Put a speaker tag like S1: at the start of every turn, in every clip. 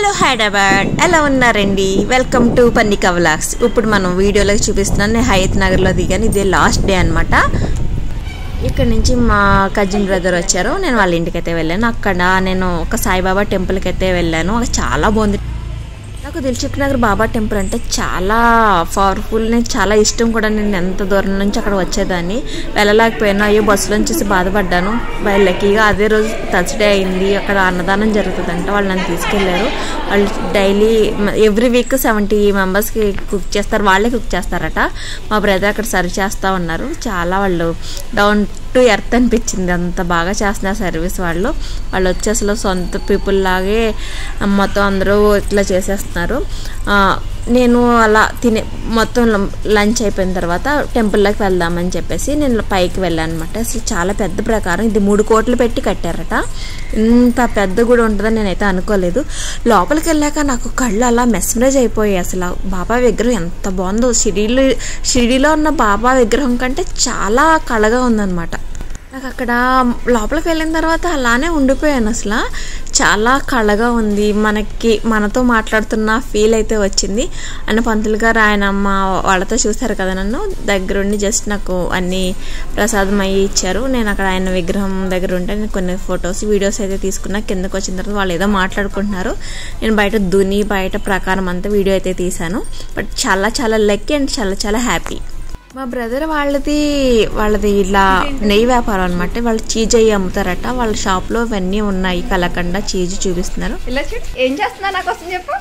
S1: hello Hyderabad ఎలా ఉన్నారండి welcome to పన్నిక vlogs ఇప్పుడు మనం వీడియోలో చూపిస్తున్నాను నేను హయత్ నగర్లో దిగాను ఇదే లాస్ట్ డే అనమాట ఇక్కడ నుంచి మా కజిన్ బ్రదర్ వచ్చారు నేను వాళ్ళ ఇంటికి అయితే వెళ్ళాను అక్కడ నేను ఒక సాయిబాబా టెంపుల్కి అయితే వెళ్ళాను అది చాలా బాగుంది నాకు దిల్చుక్ నగర్ బాబా టెంపుల్ అంటే చాలా పవర్ఫుల్ నేను చాలా ఇష్టం కూడా నేను ఎంత దూరం నుంచి అక్కడ వచ్చేదాన్ని వెళ్ళలేకపోయాను అయ్యో బస్సులో చూసి బాధపడ్డాను బై లక్కీగా అదే రోజు థర్స్డే అయింది అక్కడ అన్నదానం జరుగుతుందంట వాళ్ళు నన్ను తీసుకెళ్లారు వాళ్ళు డైలీ ఎవ్రీ వీక్ సెవెంటీ మెంబర్స్కి కుక్ చేస్తారు వాళ్ళే కుక్ చేస్తారట మా బ్రదర్ అక్కడ సర్వ్ చేస్తూ ఉన్నారు చాలా వాళ్ళు డౌన్ టు ఎర్త్ అనిపించింది అంత బాగా చేస్తున్నారు సర్వీస్ వాళ్ళు వాళ్ళు వచ్చి అసలు సొంత పీపుల్ లాగే మొత్తం అందరూ ఇట్లా చేసేస్తున్నారు ఆ, నేను అలా తినే మొత్తం లంచ్ అయిపోయిన తర్వాత టెంపుల్లోకి వెళ్దామని చెప్పేసి నేను పైకి వెళ్ళాను అనమాట అసలు చాలా పెద్ద ప్రకారం ఇది మూడు కోట్లు పెట్టి కట్టారట ఇంత పెద్ద గుడి ఉంటుందని నేనైతే అనుకోలేదు లోపలికి వెళ్ళాక నాకు కళ్ళు అలా మెస్మరైజ్ అయిపోయాయి అసలు బాబా విగ్రహం ఎంత బాగుందో షిరిడీలో షిరిడీలో ఉన్న బాబా విగ్రహం కంటే చాలా కళగా ఉందన్నమాట నాకు అక్కడ లోపలికి వెళ్ళిన తర్వాత అలానే ఉండిపోయాను అసలు చాలా కళగా ఉంది మనకి మనతో మాట్లాడుతున్న ఫీల్ అయితే వచ్చింది అని పంతులు గారు ఆయన అమ్మ వాళ్ళతో చూశారు కదా నన్ను దగ్గరుండి జస్ట్ నాకు అన్ని ప్రసాదం అయ్యి ఇచ్చారు నేను అక్కడ ఆయన విగ్రహం దగ్గర ఉంటే నేను కొన్ని ఫొటోస్ వీడియోస్ అయితే తీసుకున్నా కిందకు వచ్చిన తర్వాత వాళ్ళు ఏదో మాట్లాడుకుంటున్నారు నేను బయట దుని బయట ప్రకారం అంతా వీడియో అయితే తీశాను బట్ చాలా చాలా లక్కీ అండ్ చాలా చాలా హ్యాపీ మా బ్రదర్ వాళ్ళది వాళ్ళది ఇలా నెయ్యి వ్యాపారం అనమాట వాళ్ళు చీజ్ అయ్యి అమ్ముతారట వాళ్ళ షాప్లో ఇవన్నీ ఉన్నాయి కలకండ చీజ్ చూపిస్తున్నారు
S2: ఇలా చూడు ఏం చేస్తున్నా నా కోసం చెప్పు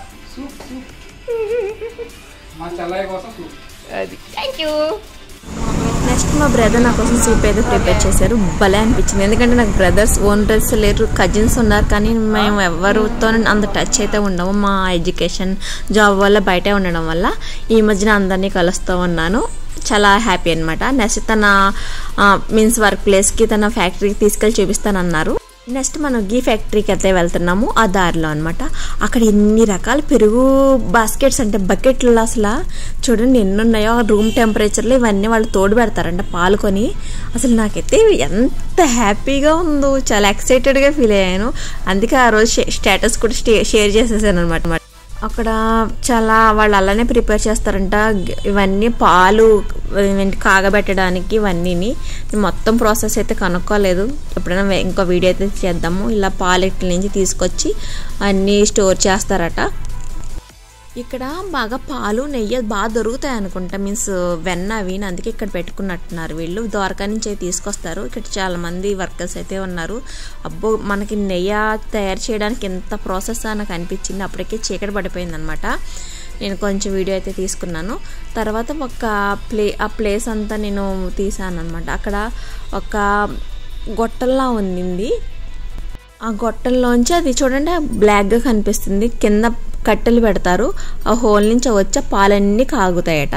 S3: మా చెల్లయ్య కోసం సూప్
S2: అది థ్యాంక్ యూ
S1: నెక్స్ట్ మా బ్రదర్ నా కోసం సూప్ అయితే ప్రిపేర్ చేశారు భలే అనిపించింది ఎందుకంటే నాకు బ్రదర్స్ ఓన్ డ్రెస్ లేరు కజిన్స్ ఉన్నారు కానీ మేము ఎవరితో అంత టచ్ అయితే ఉండము మా ఎడ్యుకేషన్ జాబ్ వల్ల బయటే ఉండడం వల్ల ఈ మధ్యన అందరినీ కలుస్తూ ఉన్నాను చాలా హ్యాపీ అనమాట నెక్స్ట్ తన మీన్స్ వర్క్ ప్లేస్కి తన ఫ్యాక్టరీకి తీసుకెళ్ళి చూపిస్తానన్నారు నెక్స్ట్ మనం గీ ఫ్యాక్టరీకి అయితే వెళ్తున్నాము ఆ దారిలో అనమాట అక్కడ ఎన్ని రకాల పెరుగు బాస్కెట్స్ అంటే బకెట్లు అసలు చూడండి ఎన్ని ఉన్నాయో రూమ్ టెంపరేచర్లో ఇవన్నీ వాళ్ళు తోడు పెడతారంట పాలుకొని అసలు నాకైతే ఎంత హ్యాపీగా ఉందో చాలా ఎక్సైటెడ్గా ఫీల్ అయ్యాను అందుకే ఆ రోజు స్టేటస్ కూడా స్టే- షేర్ చేసేసాను అనమాట అక్కడ చాలా వాళ్ళు అలానే ప్రిపేర్ చేస్తారంట గ- ఇవన్నీ పాలు ఇవేంటి కాగబెట్టడానికి ఇవన్నీని నేను మొత్తం ప్రాసెస్ అయితే కనుక్కోలేదు ఎప్పుడైనా వే- ఇంకో వీడియో అయితే చేద్దాము ఇలా పాలు ఇట్ల నుంచి తీసుకొచ్చి అన్నీ స్టోర్ చేస్తారట ఇక్కడ బాగా పాలు నెయ్యి బాగా దొరుకుతాయి అనుకుంటా మీన్స్ వెన్న అవి అందుకే ఇక్కడ పెట్టుకున్నట్టున్నారు వీళ్ళు ద్వారకా నుంచి అయితే తీసుకొస్తారు ఇక్కడ చాలా మంది వర్కర్స్ అయితే ఉన్నారు అబ్బో మనకి నెయ్యి తయారు చేయడానికి ఎంత ప్రాసెస్ నాకు అనిపించింది అప్పటికే చీకటి పడిపోయింది అనమాట నేను కొంచెం వీడియో అయితే తీసుకున్నాను తర్వాత ఒక ప్లే ఆ ప్లేస్ అంతా నేను తీసాను అనమాట అక్కడ ఒక గొట్టంలా ఉండింది ఆ గొట్టంలోంచి అది చూడండి బ్లాక్గా కనిపిస్తుంది కింద కట్టెలు పెడతారు ఆ హోల్ నుంచి వచ్చే పాలన్నీ కాగుతాయట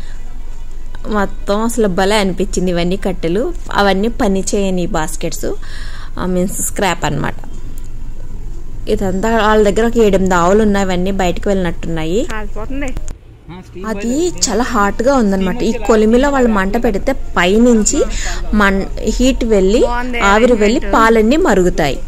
S1: మొత్తం అసలు భలే అనిపించింది ఇవన్నీ కట్టెలు అవన్నీ పని చేయని బాస్కెట్స్ మీన్స్ స్క్రాప్ అన్నమాట ఇదంతా వాళ్ళ దగ్గర ఒక ఏడెనిమిది ఆవులు ఉన్నాయి అవన్నీ బయటకు వెళ్ళినట్టున్నాయి
S2: కాలిపోతుంది
S1: అది చాలా హాట్గా ఉందన్నమాట ఈ కొలిమిలో వాళ్ళు మంట పెడితే పైనుంచి మన్ హీట్ వెళ్ళి ఆవిరి వెళ్ళి పాలన్నీ మరుగుతాయి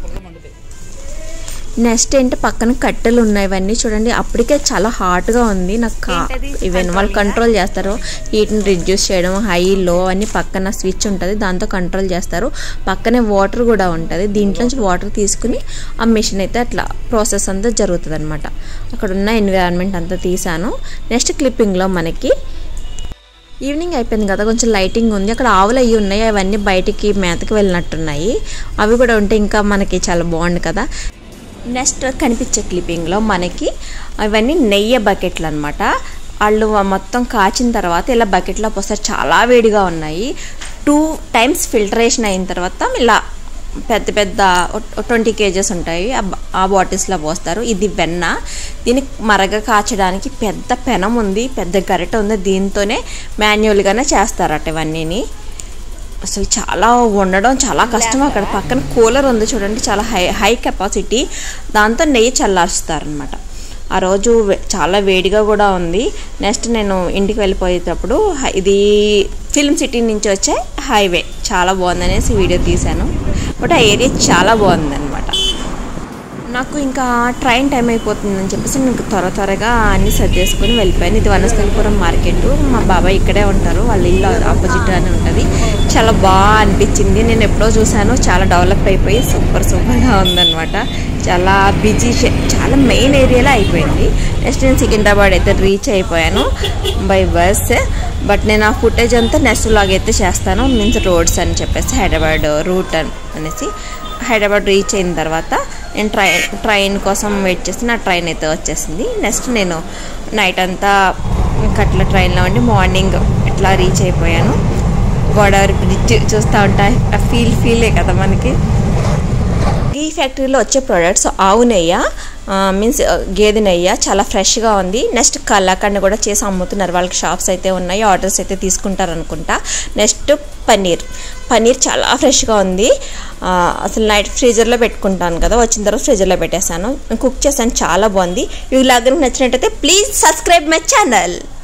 S1: నెక్స్ట్ ఏంటి పక్కన కట్టెలు ఉన్నాయి ఇవన్నీ చూడండి అప్పటికే చాలా హాట్గా ఉంది నాకు కా- ఈవెన్ వాళ్ళు కంట్రోల్ చేస్తారు హీట్ని రిడ్యూస్ చేయడం హై లో అన్ని పక్కన స్విచ్ ఉంటుంది దాంతో కంట్రోల్ చేస్తారు పక్కనే వాటర్ కూడా ఉంటుంది దీంట్లో నుంచి వాటర్ తీసుకుని ఆ మిషన్ అయితే అట్లా ప్రాసెస్ అంతా జరుగుతుంది అనమాట అక్కడ ఉన్న ఎన్విరాన్మెంట్ అంతా తీసాను నెక్స్ట్ క్లిప్పింగ్లో మనకి ఈవినింగ్ అయిపోయింది కదా కొంచెం లైటింగ్ ఉంది అక్కడ ఆవులు అయ్యి ఉన్నాయి అవన్నీ బయటికి మేతకి వెళ్ళినట్టున్నాయి అవి కూడా ఉంటే ఇంకా మనకి చాలా బాగుంది కదా నెక్స్ట్ కనిపించే క్లిప్పింగ్లో మనకి అవన్నీ నెయ్యి బకెట్లు అనమాట వాళ్ళు మొత్తం కాచిన తర్వాత ఇలా బకెట్లో పోస్తారు చాలా వేడిగా ఉన్నాయి టూ టైమ్స్ ఫిల్టరేషన్ అయిన తర్వాత ఇలా పెద్ద పెద్ద ట్వంటీ కేజెస్ ఉంటాయి ఆ బ- ఆ బాటిల్స్లో పోస్తారు ఇది వెన్న దీన్ని మరగ కాచడానికి పెద్ద పెనం ఉంది పెద్ద గరిట ఉంది దీంతోనే మాన్యువల్గానే చేస్తారట ఇవన్నీని అసలు చాలా వండడం చాలా కష్టం అక్కడ పక్కన కూలర్ ఉంది చూడండి చాలా హై హై కెపాసిటీ దాంతో నెయ్యి చల్లారుస్తారనమాట ఆ రోజు వే- చాలా వేడిగా కూడా ఉంది నెక్స్ట్ నేను ఇంటికి వెళ్ళిపోయేటప్పుడు హై- ఇది ఫిల్మ్ సిటీ నుంచి వచ్చే హైవే చాలా బాగుందనేసి వీడియో తీశాను బట్ ఆ ఏరియా చాలా బాగుంది అనమాట నాకు ఇంకా ట్రైన్ టైం అయిపోతుందని చెప్పేసి నేను త్వర త్వరగా అన్ని సర్దేసుకొని వెళ్ళిపోయాను ఇది వనస్థలిపురం మార్కెట్ మా బాబాయ్ ఇక్కడే ఉంటారు వాళ్ళ ఇల్లు ఆపోజిట్ అని ఉంటుంది చాలా బాగా అనిపించింది నేను ఎప్పుడో చూశాను చాలా డెవలప్ అయిపోయి సూపర్ సూపర్గా ఉందన్నమాట చాలా బిజీ చాలా మెయిన్ ఏరియాలో అయిపోయింది నెక్స్ట్ నేను సికింద్రాబాద్ అయితే రీచ్ అయిపోయాను బై బస్ బట్ నేను ఆ ఫుటేజ్ అంతా నెక్స్ట్ లాగ్ అయితే చేస్తాను మీన్స్ రోడ్స్ అని చెప్పేసి హైదరాబాద్ రూట్ అని అనేసి హైదరాబాద్ రీచ్ అయిన తర్వాత నేను ట్రైన్ ట్రైన్ కోసం వెయిట్ చేసి నా ట్రైన్ అయితే వచ్చేసింది నెక్స్ట్ నేను నైట్ అంతా కట్ల ట్రైన్లో ఉండి మార్నింగ్ ఇట్లా రీచ్ అయిపోయాను గోదావరి బ్రిడ్జ్ చూస్తూ ఉంటా ఫీల్ ఫీలే కదా మనకి ఈ ఫ్యాక్టరీలో వచ్చే ప్రోడక్ట్స్ ఆవు నెయ్య మీన్స్ గేదె నెయ్య చాలా ఫ్రెష్గా ఉంది నెక్స్ట్ కలాకండ్ కూడా చేసి అమ్ముతున్నారు వాళ్ళకి షాప్స్ అయితే ఉన్నాయి ఆర్డర్స్ అయితే తీసుకుంటారు అనుకుంటా నెక్స్ట్ పన్నీర్ పన్నీర్ చాలా ఫ్రెష్గా ఉంది ఆ, అసలు నైట్ ఫ్రీజర్లో పెట్టుకుంటాను కదా వచ్చిన తర్వాత ఫ్రీజర్లో పెట్టేశాను కుక్ చేశాను చాలా బాగుంది ఇవి లాగా నచ్చినట్టయితే ప్లీజ్ సబ్స్క్రైబ్ మై ఛానల్